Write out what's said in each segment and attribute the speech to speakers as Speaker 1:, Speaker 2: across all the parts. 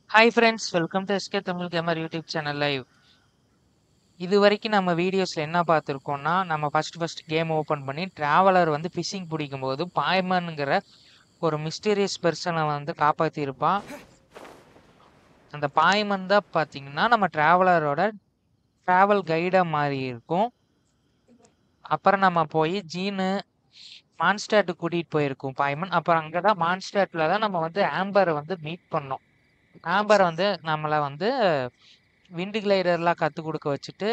Speaker 1: Hi friends welcome to SK Tamil gamer YouTube channel live இது வரைக்கும் நம்ம வீடியோஸில் என்ன பார்த்துருக்கோம்னா நம்ம ஃபர்ஸ்ட் ஃபர்ஸ்ட் கேம் ஓப்பன் பண்ணி ட்ராவலர் வந்து ஃபிஷிங் பிடிக்கும்போது பாய்மனுங்கிற ஒரு மிஸ்டீரியஸ் பர்சனை வந்து காப்பாற்றிருப்பான் அந்த பாய்மன் தான் பார்த்தீங்கன்னா நம்ம ட்ராவலரோட ட்ராவல் கைடாக மாறி இருக்கும் அப்புறம் நம்ம போய் ஜீனு மான்ஸ்டாட்டு கூட்டிகிட்டு போயிருக்கோம் பாய்மன் அப்புறம் அங்கே தான் மான்ஸ்டாட்டில் தான் நம்ம வந்து ஆம்பரை வந்து மீட் பண்ணோம் ஆம்பர் வந்து நம்மளை வந்து விண்டு கிளைடர்லாம் கற்றுக் கொடுக்க வச்சுட்டு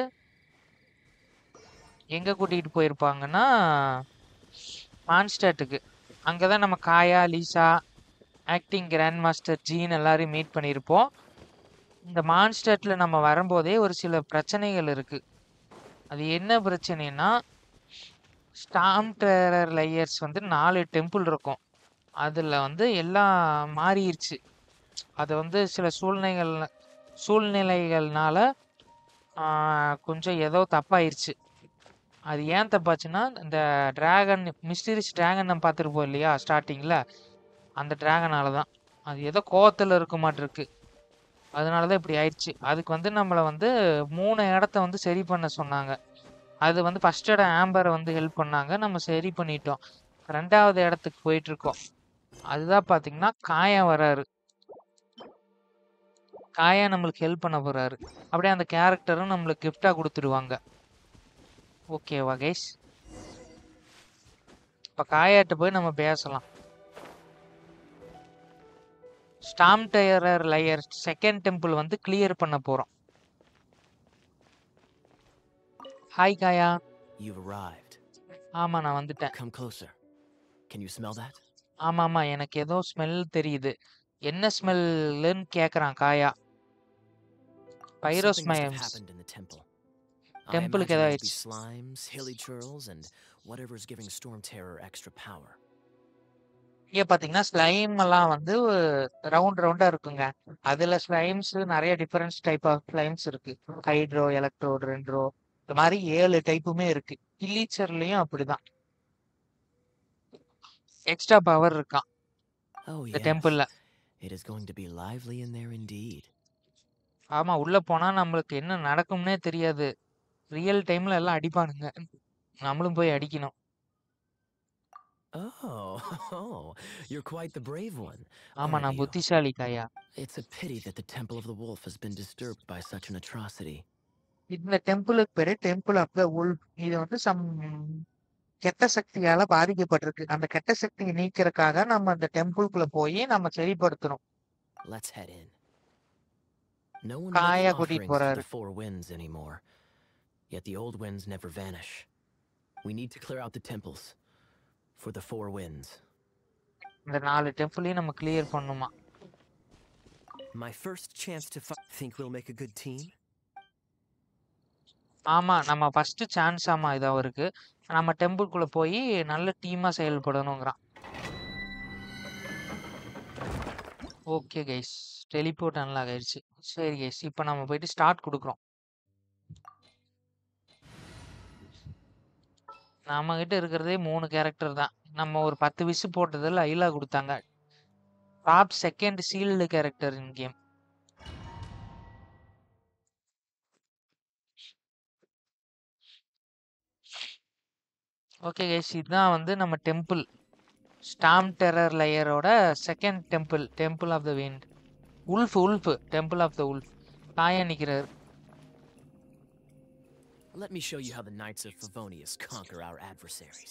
Speaker 1: எங்கே கூட்டிகிட்டு போயிருப்பாங்கன்னா மான்ஸ்டாட்டுக்கு அங்கே தான் நம்ம Kaeya Lisa acting grand master Jean எல்லாரையும் மீட் பண்ணியிருப்போம் இந்த மான்ஸ்டாட்டில் நம்ம வரும்போதே ஒரு சில பிரச்சனைகள் இருக்குது அது என்ன பிரச்சனைனா ஸ்டாம் டெரர் லேயர்ஸ் வந்து நாலு டெம்பிள் இருக்கும் அதில் வந்து எல்லாம் மாறிடுச்சு அது வந்து சில சூழ்நிலைகள் சூழ்நிலைகள்னால ஆஹ், கொஞ்சம் ஏதோ தப்பாயிருச்சு அது ஏன் தப்பாச்சுன்னா இந்த டிராகன் மிஸ்டீரியஸ் டிராகன் நம்ம பார்த்துருப்போம் இல்லையா ஸ்டார்டிங்கில் அந்த டிராகனால தான் அது ஏதோ கோவத்தில் இருக்க மாட்டிருக்கு அதனால தான் இப்படி ஆயிடுச்சு அதுக்கு வந்து நம்மளை வந்து மூணு இடத்த வந்து சரி பண்ண சொன்னாங்க அது வந்து ஃபர்ஸ்ட் இடம் ஆம்பரை வந்து ஹெல்ப் பண்ணாங்க நம்ம சரி பண்ணிட்டோம் ரெண்டாவது இடத்துக்கு போயிட்டு இருக்கோம் அதுதான் பார்த்தீங்கன்னா காயம் வராரு காயா நம்மளுக்கு ஹெல்ப் பண்ண போறாரு அப்படியே அந்த கேரக்டரும் நம்மளுக்கு கிஃப்டா கொடுத்துருவாங்க ஓகேவா கைஸ் இப்போ காயாட்ட போய் நம்ம பேசலாம் storm terror lair second temple வந்து கிளியர் பண்ண போறோம் ஹாய் காயா
Speaker 2: You've arrived.
Speaker 1: ஆமா நான் வந்துட்டேன்
Speaker 2: Come closer. Can you smell that?
Speaker 1: ஆமா ஆமா எனக்கு ஏதோ ஸ்மெல் தெரியுது என்ன ஸ்மெல்லுன்னு கேக்குறான் காயா
Speaker 2: Something must have
Speaker 1: பைரோஸ்மயம்ஸ்
Speaker 2: happened in the temple. I
Speaker 1: டெம்பிளுக்கு
Speaker 2: imagine
Speaker 1: ஏதோ
Speaker 2: it'll be
Speaker 1: ஆயிடுச்சு
Speaker 2: slimes, hilly churls, and whatever's giving Storm Terror extra power.
Speaker 1: இங்க பாத்தீங்கன்னா ஸ்லைம் எல்லாம் வந்து ரவுண்ட் ரவுண்டா இருக்குங்க அதுல ஸ்லைம்ஸ் நிறைய டிஃபரன்ஸ் டைப் ஆஃப் ஸ்லைம்ஸ் இருக்கு ஹைட்ரோ எலக்ட்ரோ ரெண்ட்ரோ இந்த மாதிரி ஏழு டைப்புமே இருக்கு கில்லீச்சர்லயும் அப்படிதான் எக்ஸ்ட்ரா பவர் இருக்கான்
Speaker 2: Oh,
Speaker 1: இந்த
Speaker 2: yes.
Speaker 1: டெம்பிள்ல
Speaker 2: It is going to be lively in there indeed.
Speaker 1: ஆமா உள்ள போனா நம்மளுக்கு என்ன நடக்கும்னே தெரியாது ரியல் டைம்ல எல்லாம் அடிப்பானுங்க நம்மளும் போய் அடிக்கணும்
Speaker 2: Oh, you're quite the brave one,
Speaker 1: ஆமா
Speaker 2: aren't
Speaker 1: நான்
Speaker 2: you?
Speaker 1: புத்திசாலி காயா
Speaker 2: It's a pity that the Temple of the Wolf has been disturbed by such an atrocity.
Speaker 1: இந்த டெம்பிளுக்கு பேரு டெம்பிள் ஆஃப் த உல்ஃப் இது வந்து சம் கெட்ட சக்தியால பாதிக்கப்பட்டிருக்கு அந்த கெட்ட சக்தியை நீக்கிறதுக்காக நம்ம அந்த டெம்பிள்குள்ள போய் நம்ம சரிப்படுத்தணும்
Speaker 2: Let's head in. No one
Speaker 1: காயா
Speaker 2: makes
Speaker 1: கூட்டிட்டு
Speaker 2: offerings to
Speaker 1: போறாரு
Speaker 2: the four winds anymore. Yet the old winds never vanish. We need to clear out the temples for the four winds.
Speaker 1: இந்த நாலு டெம்பிளையும் நம்ம கிளியர் பண்ணுமா
Speaker 2: My first chance to fi- think we'll make a good team.
Speaker 1: ஆமா நம்ம first chance ஆமா இது அவருக்கு நம்ம டெம்பிள்குள்ள போய் நல்ல டீமா செயல்படணுங்கிறான் ஓகே கைஸ் டெலிபோர்ட் நல்லா ஆயிடுச்சு சரி கைஸ் இப்போ நம்ம போயிட்டு ஸ்டார்ட் கொடுக்குறோம் நம்ம கிட்ட இருக்கிறதே மூணு கேரக்டர் தான் நம்ம ஒரு பத்து விசு போட்டதில் ஐலா கொடுத்தாங்க top second shield character in game okay guys இதுதான் வந்து நம்ம டெம்பிள் ஸ்டாம் டெரர் லேயரோட second temple temple of the wind wolf wolf temple of the wolf Kaeya நிற்கிறார்
Speaker 2: Let me show you how the Knights of Favonius conquer our adversaries.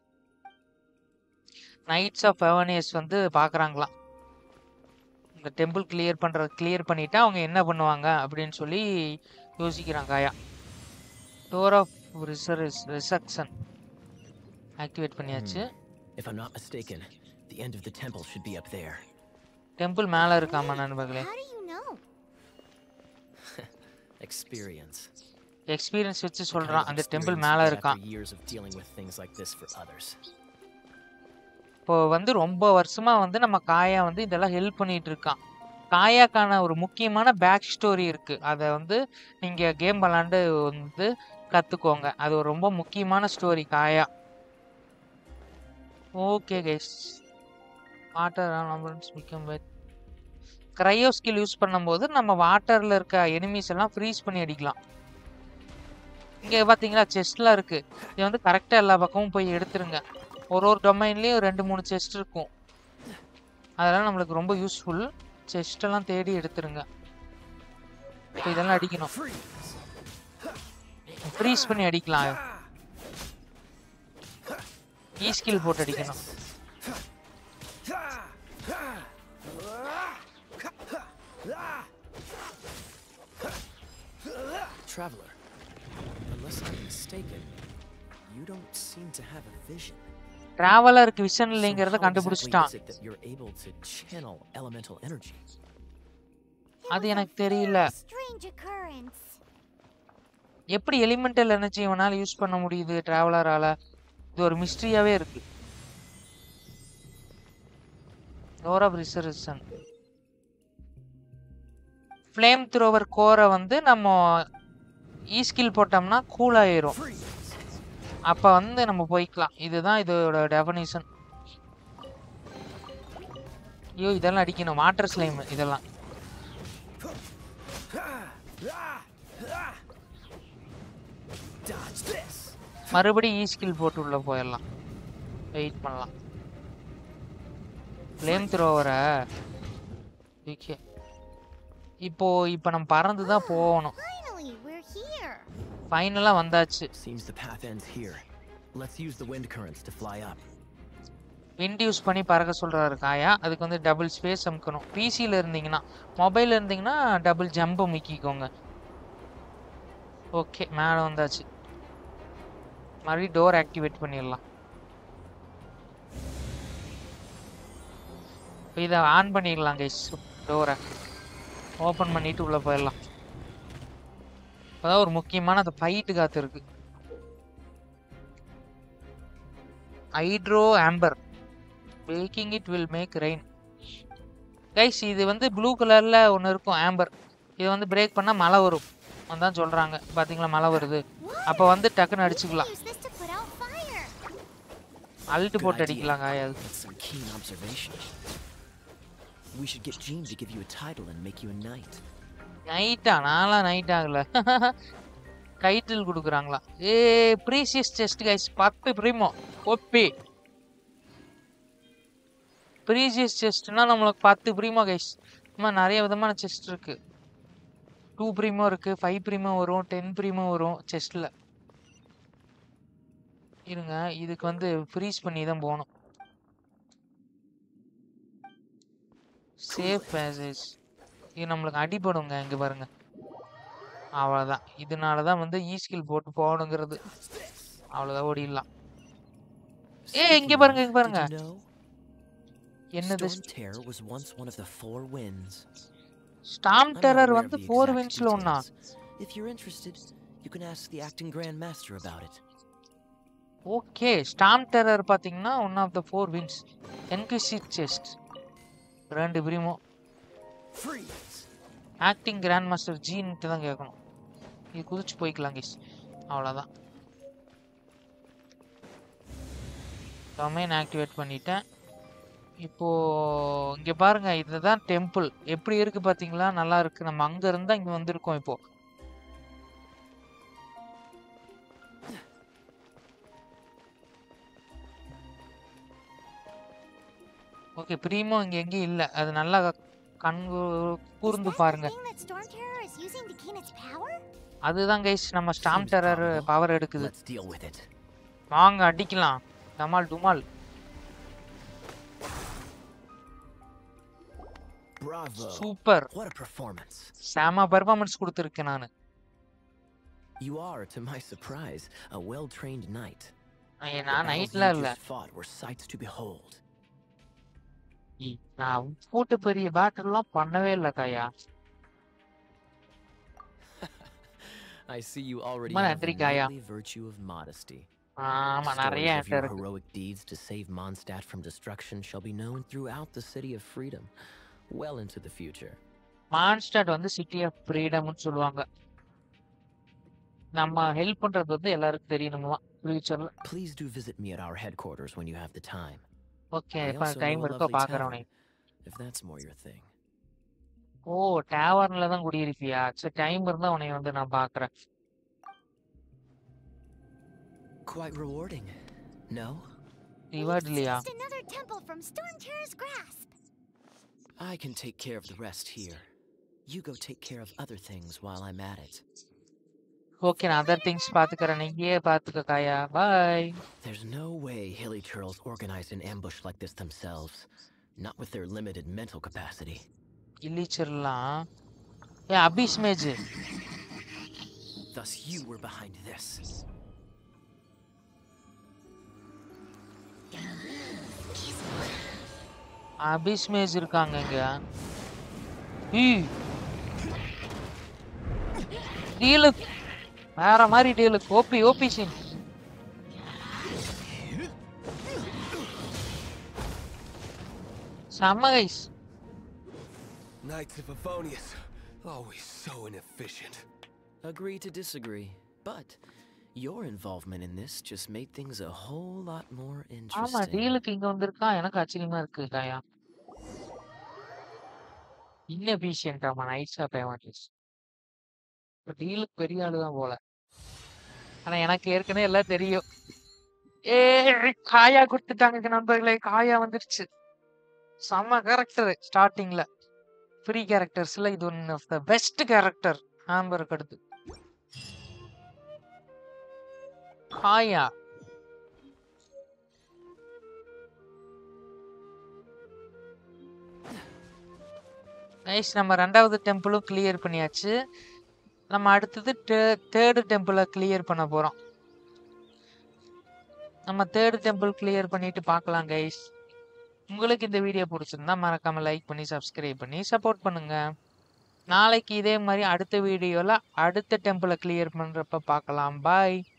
Speaker 1: Knights of Favonius வந்து பார்க்குறாங்களாம் இந்த temple clear பண்ணுறது clear பண்ணிட்டா அவங்க என்ன பண்ணுவாங்க அப்படின்னு சொல்லி யோசிக்கிறாங்க காயா டோர் ஆஃப் ரிசர்ஸ் ரிசக்ஷன் ஆக்டிவேட் பண்ணியாச்சு
Speaker 2: If I'm not mistaken, the end of the temple should be up there.
Speaker 1: Temple மேலே இருக்காமா நண்பர்களே
Speaker 3: How do you know?
Speaker 2: Experience.
Speaker 1: Experience வச்சு
Speaker 2: The kind
Speaker 1: சொல்கிறான்
Speaker 2: of
Speaker 1: அந்த டெம்பிள்
Speaker 2: experience you
Speaker 1: மேலே
Speaker 2: get
Speaker 1: இருக்கான்
Speaker 2: after years of dealing with things like this for others.
Speaker 1: இப்போ வந்து ரொம்ப வருஷமா வந்து நம்ம காயா வந்து இதெல்லாம் ஹெல்ப் பண்ணிட்டு இருக்கான் காயாக்கான ஒரு முக்கியமான பேக் ஸ்டோரி இருக்கு அதை வந்து நீங்க கேம் விளாண்டு வந்து கத்துக்கோங்க அது ஒரு ரொம்ப முக்கியமான story Kaeya okay guys water ambulance become wet cryo skill use பண்ணும்போது நம்ம வாட்டர்ல இருக்க எனிமீஸ் எல்லாம் ஃப்ரீஸ் பண்ணி அடிக்கலாம் இங்க பாத்தீங்களா செஸ்ட்லாம் இருக்கு இது வந்து கரெக்டா எல்லா பக்கமும் போய் எடுத்துருங்க ஒரு ஒரு டொமைன்லயும் ரெண்டு மூணு செஸ்ட் இருக்கும் அதெல்லாம் நம்மளுக்கு ரொம்ப யூஸ்ஃபுல் செஸ்ட் எல்லாம் தேடி எடுத்துருங்க இப்போ இதெல்லாம் அடிக்கணும் ஃப்ரீஸ் பண்ணி அடிக்கலாம் ஈ ஸ்கில் போட்டு அடிக்கணும்
Speaker 2: Traveler, unless I'm mistaken, you don't seem to have a vision.
Speaker 1: டிராவலருக்கு விஷன்
Speaker 2: So
Speaker 1: இல்லைங்கிறத
Speaker 2: how
Speaker 1: கண்டுபிடிச்சிட்டான்
Speaker 2: exactly is it that you're able to channel elemental energy?
Speaker 3: It
Speaker 1: அது
Speaker 3: was a
Speaker 1: எனக்கு தெரியல
Speaker 3: very Strange occurrence.
Speaker 1: எப்படி elemental energy இவனால use பண்ண முடியுது டிராவலரால இது ஒரு மிஸ்ட்ரியாவே இருக்கு door of reservation flame thrower கோரை வந்து நம்ம ஈ ஸ்கில் போட்டோம்னா கூல் ஆயிரும் அப்ப வந்து நம்ம போய்க்கலாம் இதுதான் இதோட டெஃபனிஷன் ஐயோ இதெல்லாம் அடிக்கணும் வாட்டர் ஸ்லைம் இதெல்லாம்
Speaker 2: Dodge this!
Speaker 1: மறுபடியும் ஈ ஸ்கில் போட்டு உள்ள போயிடலாம் வெயிட் பண்ணலாம் ஃப்ளேம் த்ரோவரை ஓகே இப்போ இப்போ நம்ம பறந்து தான் போகணும்
Speaker 3: Finally, we're here.
Speaker 1: ஃபைனலாக வந்தாச்சு
Speaker 2: Seems the path ends here. Let's use the wind currents to fly up.
Speaker 1: Wind use பண்ணி பறக்க சொல்கிறாரு காயா அதுக்கு வந்து டபுள் ஸ்பேஸ் அமுக்கணும் பிசியில் இருந்தீங்கன்னா மொபைலில் இருந்தீங்கன்னா டபுள் ஜம்ப் அமுக்கிக்கோங்க ஓகே மேலே வந்தாச்சு மறுபடியும் டோர் ஆக்டிவேட் பண்ணிடலாம் இப்போ இதை ஆன் பண்ணிடலாம் கைஸ் டோரை ஓப்பன் பண்ணிட்டு உள்ளே போயிடலாம் இப்போதான் ஒரு முக்கியமான அந்த ஃபைட்டு காத்து இருக்கு hydro Amber backing it will make rain guys இது வந்து ப்ளூ கலரில் ஒன்று இருக்கும் ஆம்பர் இது வந்து பிரேக் பண்ணால் மழை வரும் அதான் சொல்கிறாங்க பார்த்தீங்களா மழை வருது அப்போ வந்து டக்குன்னு
Speaker 3: We
Speaker 1: அடிச்சுக்கலாம்
Speaker 3: can use this to put out fire.
Speaker 1: Ult
Speaker 2: Good
Speaker 1: போட்டு
Speaker 2: idea.
Speaker 1: அடிக்கலாங்க அது
Speaker 2: That's some keen observation. We should get Jean to give you a title and make you a knight.
Speaker 1: நைட்டா நான்லாம் நைட் ஆகல டைட்டில் கொடுக்குறாங்களா a precious chest guys பத்து primo ஒப்பி precious செஸ்ட்னா நம்மளுக்கு பத்து ப்ரீமோ கைஸ் இந்த நிறைய விதமான செஸ்ட் இருக்கு டூ ப்ரீமோ இருக்கு ஃபைவ் ப்ரீமோ வரும் டென் ப்ரீமோ வரும் செஸ்ட்ல இருங்க இதுக்கு வந்து ஃப்ரீஸ் பண்ணி தான் போகணும் சேஃப் பேசேஜ் இது நம்மளுக்கு அடிபடுங்க இங்க பாருங்க அவ்வளவுதான் இதனால தான் வந்து ஈ ஸ்கில் போட்டு போகணுங்கிறது அவ்வளவுதான் ஓடிடலாம் ஏய், இங்க
Speaker 2: Speaking
Speaker 1: பாருங்க,
Speaker 2: of,
Speaker 1: இங்க பாருங்க.
Speaker 2: Did you know?
Speaker 1: என்னது
Speaker 2: Storm Terror was once one of the four winds.
Speaker 1: Storm
Speaker 2: I'm not
Speaker 1: terror
Speaker 2: aware of
Speaker 1: வந்து
Speaker 2: the
Speaker 1: ஃபோர்
Speaker 2: exact
Speaker 1: வின்ஸ்ல ஒண்ணா
Speaker 2: details. If you're interested, you can ask the acting Grand Master about it.
Speaker 1: Okay storm terror பாத்தீங்கன்னா one of the four winds என்கிசிட் chest ரெண்டு primo
Speaker 2: Freeze!
Speaker 1: Acting grand master ஜீன்ட்டு தான் கேட்கணும் இது குதிச்சு போய்க்கலாம் கிஸ் அவ்வளோதான் டொமைன் ஆக்டிவேட் பண்ணிட்டேன் இப்போ இங்க பாருங்க இதுதான் டெம்பிள் எப்படி இருக்கு பாத்தீங்களா நல்லா இருக்கு நம்ம அங்க இருந்தா இங்க வந்திருக்கோம் இப்போ ஓகே ப்ரீமோ இங்க எங்கேயும் இல்ல அது நல்லா கண் கூ-
Speaker 3: Is
Speaker 1: கூர்ந்து
Speaker 3: that
Speaker 1: பாருங்க
Speaker 3: the thing that Storm Terror is using to gain its power?
Speaker 1: அதுதான் கைஸ் நம்ம storm
Speaker 2: Seems
Speaker 1: terror
Speaker 2: probable.
Speaker 1: Power எடுக்குது
Speaker 2: Let's deal with it.
Speaker 1: வாங்க அடிக்கலாம் டமால் டுமால்
Speaker 2: Bravo!
Speaker 1: Super
Speaker 2: What a performance!
Speaker 1: செம பெர்ஃபார்மன்ஸ் கொடுத்துருக்கேன் நான்
Speaker 2: You are, to my surprise, a well-trained knight.
Speaker 1: நான்
Speaker 2: The
Speaker 1: நான்
Speaker 2: battles
Speaker 1: நைட்ல
Speaker 2: you
Speaker 1: இல்ல
Speaker 2: just fought were sights to behold.
Speaker 1: நான் போட்டு பெரிய பேட்டர்லாம் பண்ணவே இல்லை கையா
Speaker 2: I see you already
Speaker 1: ரொம்ப
Speaker 2: have
Speaker 1: நன்றி,
Speaker 2: the
Speaker 1: காயா.
Speaker 2: knightly virtue of modesty.
Speaker 1: ஆமா நிறைய
Speaker 2: Stories of
Speaker 1: என்கிட்ட
Speaker 2: your
Speaker 1: இருக்கு
Speaker 2: heroic deeds to save Mondstadt from destruction shall be known throughout the City of Freedom, well into the future.
Speaker 1: மான்ஸ்டாட் வந்து city of ஃப்ரீடம்னு சொல்லுவாங்க நம்ம ஹெல்ப் பண்றது வந்து எல்லாருக்கும் தெரியணுமா ஃபியூச்சர்ல
Speaker 2: Please do visit me at our headquarters when you have the time.
Speaker 1: Okay
Speaker 2: I
Speaker 1: இப்ப
Speaker 2: also
Speaker 1: time
Speaker 2: know a
Speaker 1: இருக்கோ
Speaker 2: lovely
Speaker 1: பாக்குறேன்
Speaker 2: tavern,
Speaker 1: உனக்கு
Speaker 2: if that's more your thing.
Speaker 1: ஓ டேவர்ன்ல தான் குடியிருப்பியா சரி டைம் இருந்தா உன்னை வந்து நான் பாக்குறேன்
Speaker 2: Quite rewarding. No?
Speaker 1: ரிவார்ட் இல்லையா
Speaker 3: Just another temple from Storm Terror's grasp.
Speaker 2: I can take care of the rest here. You go take care of other things while I'm at it.
Speaker 1: Okay நான் other things பாத்துக்கறேன் நீயே பாத்துக்க காயா பாய்
Speaker 2: There's no way Hilly Turtles organized an ambush like this themselves. Not with their limited mental capacity.
Speaker 1: இல்லிச்சிரலாம் A Abbe's மேஜ்
Speaker 2: Thus, you were behind this.
Speaker 1: அபிஸ் மேஜ் இருக்காங்க இங்க ஈ deal வேற மாதிரி deal OP OP scene செம்ம guys
Speaker 4: Knights of Avonius, always so inefficient.
Speaker 2: Agree to disagree. But your involvement in this just made things a whole lot more
Speaker 1: ஆமா
Speaker 2: interesting.
Speaker 1: டீலுக்கு இங்க வந்திருக்கான் எனக்கு ஆச்சரியமா இருக்கு காயா இன்னெஃபிஷியன்ட் ஆமா நைட்ஸா பேமெண்ட்ஸ் டீலுக்கு பெரிய ஆளு தான் போல ஆனா எனக்கு ஏற்கனவே எல்லாம் தெரியும் ஏ காயா கொடுத்துட்டாங்க நண்பர்களே காயா வந்துருச்சு செம்ம கேரக்டர் ஸ்டார்டிங்ல ஃப்ரீ கேரக்டர்ஸ்ல இது one of the best character ஆம்பருக்கு அடுத்து காயா நைஸ் நம்ம ரெண்டாவது டெம்பிளும் கிளியர் பண்ணியாச்சு நம்ம அடுத்தது தேர்டு டெம்பிளை கிளியர் பண்ண போறோம் நம்ம தேர்டு டெம்பிள் கிளியர் பண்ணிட்டு பார்க்கலாம் கைஸ் உங்களுக்கு இந்த வீடியோ பிடிச்சிருந்தா மறக்காம லைக் பண்ணி சப்ஸ்கிரைப் பண்ணி சப்போர்ட் பண்ணுங்க நாளைக்கு இதே மாதிரி அடுத்த வீடியோல அடுத்த டெம்பிளை கிளியர் பண்றப்ப பார்க்கலாம் பாய்